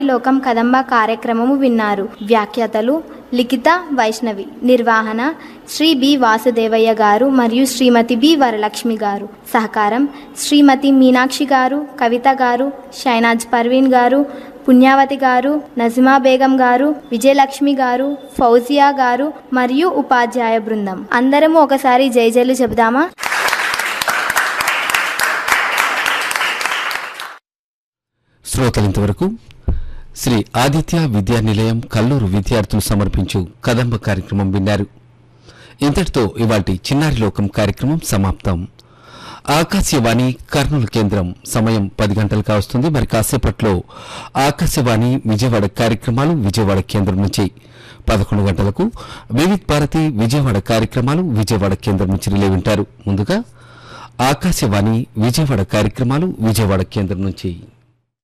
లోకం కదంబ కార్యక్రమము విన్నారు వ్యాఖ్యాతలు లిఖిత వైష్ణవి నిర్వహణ శ్రీ బి వాసుదేవయ్య గారు మరియు శ్రీమతి బి వరలక్ష్మి గారు సహకారం శ్రీమతి మీనాక్షి గారు కవిత గారు షైనాజ్ పర్వీన్ గారు పుణ్యావతి గారు నజిమా బేగం గారు విజయలక్ష్మి గారు ఫౌజియా గారు మరియు ఉపాధ్యాయ బృందం అందరము ఒకసారి జైజలు చెబుదామా శ్రోతలింతవరకు శ్రీ ఆదిత్య విద్యా నిలయం కల్లూరు విద్యార్థులు సమర్పించు కదంబ కార్యక్రమం విన్నారు ఇంతటితో ఇవాటి చిన్నారి లోకం కార్యక్రమం సమాప్తం ఆకాశవాణి కర్నూలు కేంద్రం సమయం పది గంటలు కావస్తుంది మరి కాసేపట్లో ఆకాశవాణి విజయవాడ కార్యక్రమాలు విజయవాడ కేంద్రం నుంచి పదకొండు గంటలకు వివిధ్ భారతి విజయవాడ కార్యక్రమాలు విజయవాడ కేంద్రం నుంచి రిలే వింటారు ముందుగా ఆకాశవాణి విజయవాడ కార్యక్రమాలు విజయవాడ కేంద్రం నుంచి